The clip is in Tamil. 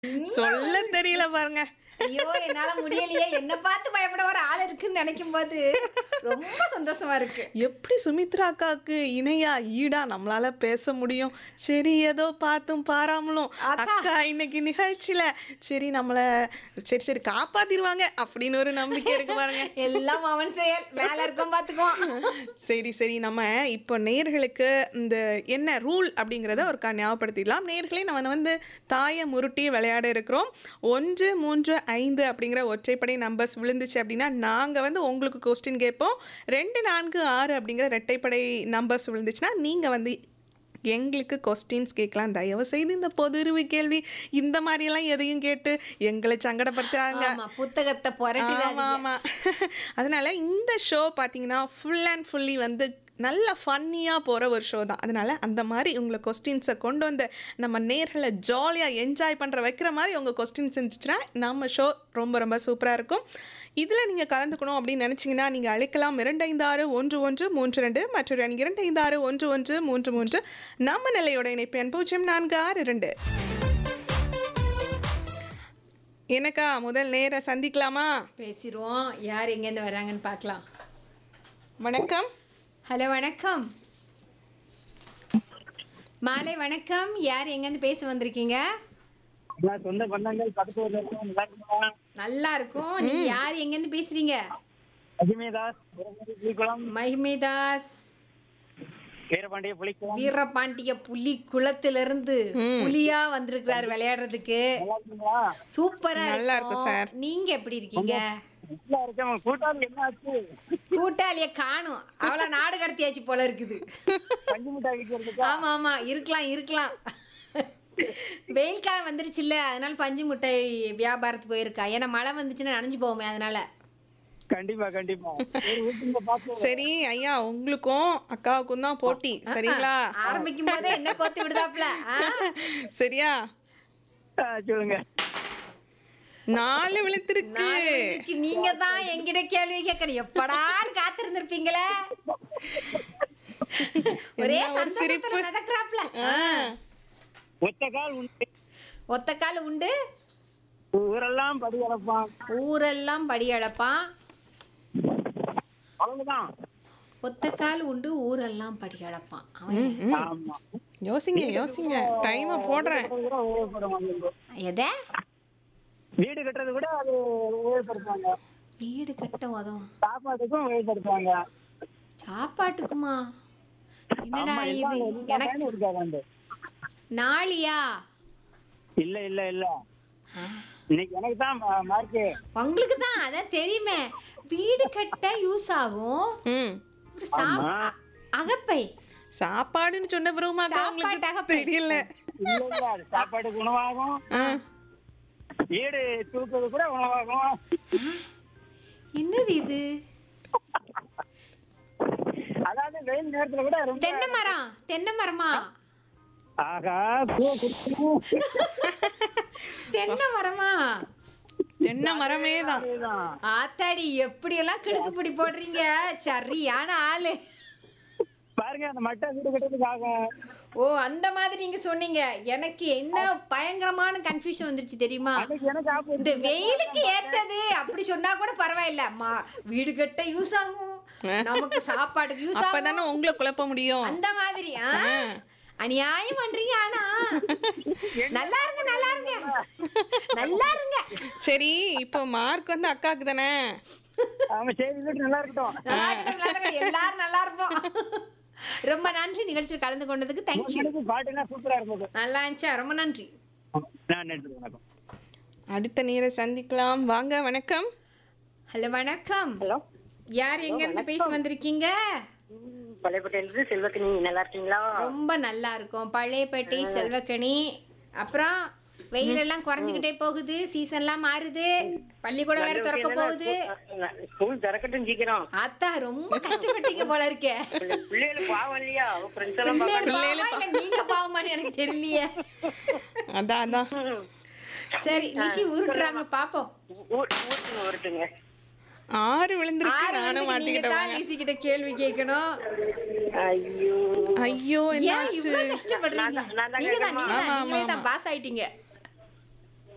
சொல்ல தெரியல பாருங்க ஐயோ என்னால முடியலையே என்ன பார்த்து பயப்பட ஒரு ஆள் இருக்குன்னு நினைக்கும் போது ரொம்ப சந்தோஷமா இருக்கு எப்படி சுமித்ரா அக்காவுக்கு இணையா ஈடா நம்மளால பேச முடியும் சரி ஏதோ பார்த்தும் பாராமலும் அக்கா. அக்கா இன்னைக்கு நிகழ்ச்சியில சரி நம்மள சரி சரி காப்பாத்திருவாங்க அப்படின்னு ஒரு நம்பிக்கை இருக்கு பாருங்க எல்லாம் அவன் செயல் வேலை இருக்கும் பாத்துக்குவான் சரி சரி நம்ம இப்போ நேர்களுக்கு இந்த என்ன ரூல் அப்படிங்கிறத ஒரு கா ஞாபகப்படுத்திடலாம் நேர்களே நம்ம வந்து தாயை முருட்டி விளையாட இருக்கிறோம் ஒன்று மூன்று ஐந்து அப்படிங்கிற ஒற்றைப்படை நம்பர்ஸ் விழுந்துச்சு அப்படின்னா நாங்கள் வந்து உங்களுக்கு கொஸ்டின் கேட்போம் ரெண்டு நான்கு ஆறு அப்படிங்கிற ரெட்டைப்படை நம்பர்ஸ் விழுந்துச்சுன்னா நீங்கள் வந்து எங்களுக்கு கொஸ்டின்ஸ் கேட்கலாம் தயவு செய்து இந்த பொதுறிவு கேள்வி இந்த மாதிரியெல்லாம் எதையும் கேட்டு எங்களை சங்கடப்படுத்துறாங்க ஆமா புத்தகத்தை ஆமா புரட்டிடாதீங்க ஆமா அதனால இந்த ஷோ பார்த்தீங்கன்னா ஃபுல் அண்ட் ஃபுல்லி வந்து நல்ல ஃபன்னியாக போகிற ஒரு ஷோ தான் அதனால அந்த மாதிரி உங்களை கொஸ்டின்ஸை கொண்டு வந்து நம்ம நேர்களை ஜாலியாக என்ஜாய் பண்ணுற வைக்கிற மாதிரி உங்கள் கொஸ்டின்ஸ் இருந்துச்சுன்னா நம்ம ஷோ ரொம்ப ரொம்ப சூப்பராக இருக்கும் இதில் நீங்கள் கலந்துக்கணும் அப்படின்னு நினச்சிங்கன்னா நீங்கள் அழைக்கலாம் இரண்டு ஐந்து ஆறு ஒன்று ஒன்று மூன்று ரெண்டு மற்றொரு எண் இரண்டு ஐந்து ஆறு ஒன்று ஒன்று மூன்று மூன்று நம்ம நிலையோட இணைப்பு எண் பூஜ்ஜியம் நான்கு ஆறு ரெண்டு எனக்கா முதல் நேர சந்திக்கலாமா பேசிடுவோம் யார் எங்கேருந்து வராங்கன்னு பார்க்கலாம் வணக்கம் ஹலோ வணக்கம் மாலை வணக்கம் யார் எங்கேருந்து பேச வந்திருக்கீங்க எல்லா சொந்த பந்தங்கள் பக்கத்து ஊர்ல இருக்கோம் நல்லா இருக்குமா நல்லா இருக்கும் நீங்க யார் எங்கேருந்து பேசுறீங்க அஜிமேதாஸ் புறமேரி புலிக்குளம் மகிமேதாஸ் வீரபாண்டிய புலிக்குளம் வீரபாண்டிய புலி குளத்திலிருந்து புலியா வந்திருக்கிறாரு விளையாடுறதுக்கு நல்லா இருக்கீங்களா சூப்பரா நல்லா இருக்கும் இருக்கும் சார். நீங்க எப்படி இருக்கீங்க நல்லா இருக்கேன் கூட்டாளி என்ன ஆச்சு கூட்டாளிய காணும் அவள நாடு கடத்தியாச்சு போல இருக்குது பஞ்சு மிட்டாய் விற்கிறதுக்கு ஆமா ஆமா இருக்கலாம் இருக்கலாம் வெயில் காலம் வந்துருச்சு இல்ல அதனால பஞ்சு முட்டை வியாபாரத்துக்கு போயிருக்கா ஏன்னா மழை வந்துச்சுன்னா நனைஞ்சு போவோமே அதனால கண்டிப்பா கண்டிப்பா ஒரு வீட்டுல பார்த்து சரி ஐயா உங்களுக்கும் அக்காவுக்கும் தான் போட்டி சரிங்களா ஆரம்பிக்கும் போதே என்ன கோத்து விடுதாப்ல ஆ? சரியா ஆ, சொல்லுங்க நாலு விழுத்திருக்கு நாலு மணிக்கு நீங்க தான் என்கிட்ட கேள்வி கேட்கணும் எப்படான்னு காத்திருந்திருப்பீங்களே ஒரே என்ன ஒரு சிரிப்பு. சந்தோஷத்துல மிதக்குறாப்ல ஆ. ஒத்த கால் உண்டு ஒத்த கால் உண்டு ஊரெல்லாம் படி அளப்பான் ஊரெல்லாம் படி அளப்பான் அவ்வளவுதான் ஒத்த கால் உண்டு ஊரெல்லாம் படி அளப்பான் அவன் ஆமா யோசிங்க யோசிங்க டைமை போடுறேன் கட்டுறது கூட உபயோகப்படும் அவங்களுக்கு. எதை வீடு கட்டுறது கூட அது உபயோகப்படுத்துவாங்க வீடு கட்ட உதவும் சாப்பாட்டுக்கும் உபயோகப்படுத்துவாங்க சாப்பாட்டுக்குமா என்னடா ஆமா, இது எல்லாம் எல்லா எனக்கு பயனும் இருக்காது நாளியா இல்ல இல்ல இல்ல இன்னைக்கு எனக்கு தான் மார்க்கு உங்களுக்கு தான் அதான் தெரியுமே வீடு கட்ட யூஸ் ஆகும் ம் ஒரு சாப் அகப்பை சாப்பாடுன்னு சொன்ன பிறகுமாக்கா சாப்பாட்டு உங்களுக்கு அகப்பை. தெரியல இல்ல இல்ல அது சாப்பாட்டுக்கு உணவாகும் ஆ. வீடு தூக்குறது கூட உணவாகும் என்னது இது அதாவது வெயில் நேரத்துல கூட ரொம்ப தென்னை மரம் தென்னை மரமா ஆகா பூ குடிக்கணும். தென்னை மரமா தென்னை மரமே தான் அதுதான். ஆத்தாடி எப்படி எல்லாம் கிடுக்கு பிடி போடுறீங்க சரியான ஆளு பாருங்க அந்த மட்டை வீடு கட்டுறதுக்கு ஆகும் ஓ அந்த மாதிரி நீங்க சொன்னீங்க எனக்கு என்ன பயங்கரமான கன்ஃபியூஷன் வந்துருச்சு தெரியுமா அன்னைக்கு எனக்கு ஆப்பு இந்த வெயிலுக்கு ஏத்தது அப்படி சொன்னா கூட பரவாயில்ல மா வீடு கட்ட யூஸ் ஆகும் நமக்கு சாப்பாடுக்கு யூஸ் ஆகும் அப்பதானே உங்களை குழப்ப முடியும் அந்த மாதிரி ஆ? அநியாயம் பண்றீங்க ஆனா நல்லா இருங்க நல்லா இருங்க நல்லா இருங்க சரி இப்போ மார்க் வந்து அக்காவுக்கு தானே அவங்க சரி வீட்டு நல்லா இருக்கட்டும் நல்லா இருங்க, நல்லா இருங்க. எல்லாரும் நல்லா இருப்போம் ரொம்ப நன்றி நிகழ்ச்சியில் கலந்து கொண்டதுக்கு தேங்க்யூ எனக்கு பாட்டுனா சூப்பரா இருந்தது நல்லா இருந்துச்சா ரொம்ப நன்றி நான் நன்றி வணக்கம் அடுத்த நேர சந்திக்கலாம் வாங்க வணக்கம் ஹலோ வணக்கம் ஹலோ யார் எங்க இருந்து பேசி வந்திருக்கீங்க பழையப்பட்டியிலிருந்து செல்வக்கனி நல்லா இருக்கீங்களா ரொம்ப நல்லா இருக்கும் பழையப்பேட்டை செல்வக்கணி அப்புறம் வெயில் எல்லாம் குறைஞ்சுக்கிட்டே போகுது சீசன்லாம் மாறுது பள்ளிக்கூடம் வேற திறக்க போகுது ஸ்கூல் திறக்கட்டும் சீக்கிரம் அத்தா ரொம்ப கஷ்டப்பட்டீங்க போல இருக்கே பிள்ளைகளுக்கு பாவம் இல்லையா ஃப்ரெண்ட்ஸ் எல்லாம் பிள்ளைகள் பாவமா இல்ல நீங்க பாவமான்னு எனக்கு தெரியலையே அதான் அதான் பார்க்கணும். சரி நிஷி உருட்டுறாங்க பாப்போம் ஊ- ஊருக்குங்க வரட்டுங்க ஆறு விழுந்திருக்கு ஆறு நானும் மணிக்கு நீங்க மாட்டிக்கிட்டேன் தான் நிஷி கிட்ட கேள்வி கேட்கணும் ஐயோ ஐயோ ஏன் என்னாச்சு இவ்வளவு கஷ்டப்படுறீங்க நான் தான் நீங்க தான் நீங்க ஆமா, தான் ஆமா, நீங்களே தான் பாஸ் ஆயிட்டீங்க